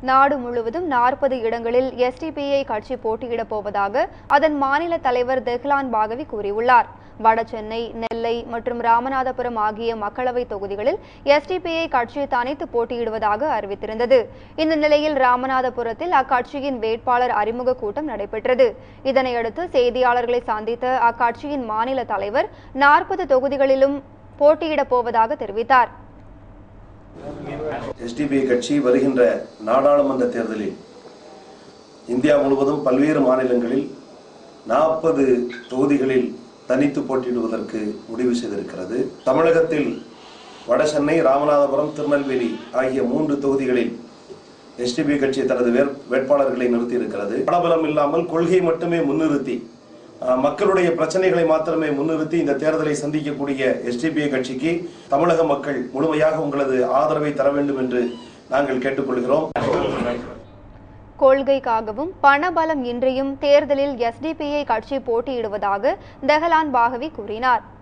நாடு முழுவதும் நாற்பது இடங்களில் எஸ்டிபிஐ கட்சி போட்டியிடப் போவதாக அதன் மாநில தலைவர் தெஹ்லான் பாகவி கூறியுள்ளார் வடசென்னை நெல்லை மற்றும் ராமநாதபுரம் ஆகிய மக்களவை தொகுதிகளில் எஸ்டிபிஐ கட்சி தனித்து போட்டியிடுவதாக அறிவித்திருந்தது இந்த நிலையில் ராமநாதபுரத்தில் அக்கட்சியின் வேட்பாளர் அறிமுக கூட்டம் நடைபெற்றது இதனையடுத்து செய்தியாளர்களை சந்தித்த அக்கட்சியின் மாநில தலைவர் நாற்பது தொகுதிகளிலும் போட்டியிடப் போவதாக தெரிவித்தார் எஸ்டிபிஐ கட்சி வருகின்ற நாடாளுமன்ற தேர்தலில் இந்தியா முழுவதும் பல்வேறு மாநிலங்களில் நாற்பது தொகுதிகளில் தனித்து போட்டியிடுவதற்கு முடிவு செய்திருக்கிறது தமிழகத்தில் வடசென்னை ராமநாதபுரம் திருநெல்வேலி ஆகிய மூன்று தொகுதிகளில் எஸ்டிபி கட்சி தனது வேற்- வேட்பாளர்களை நிறுத்தியிருக்கிறது பலபலம் இல்லாமல் கொள்கை மட்டுமே முன்னிறுத்தி அஹ், மக்களுடைய பிரச்சனைகளை மாத்திரமே முன்னிறுத்தி இந்த தேர்தலை சந்திக்கக்கூடிய எஸ்டிபிஐ கட்சிக்கு தமிழக மக்கள் முழுமையாக உங்களது ஆதரவை தர வேண்டும் என்று நாங்கள் கேட்டுக்கொள்கிறோம் கொள்கைக்காகவும் பணபலம் இன்றியும் தேர்தலில் எஸ்டிபிஐ கட்சி போட்டியிடுவதாக தெஹலான் பாகவி கூறினார்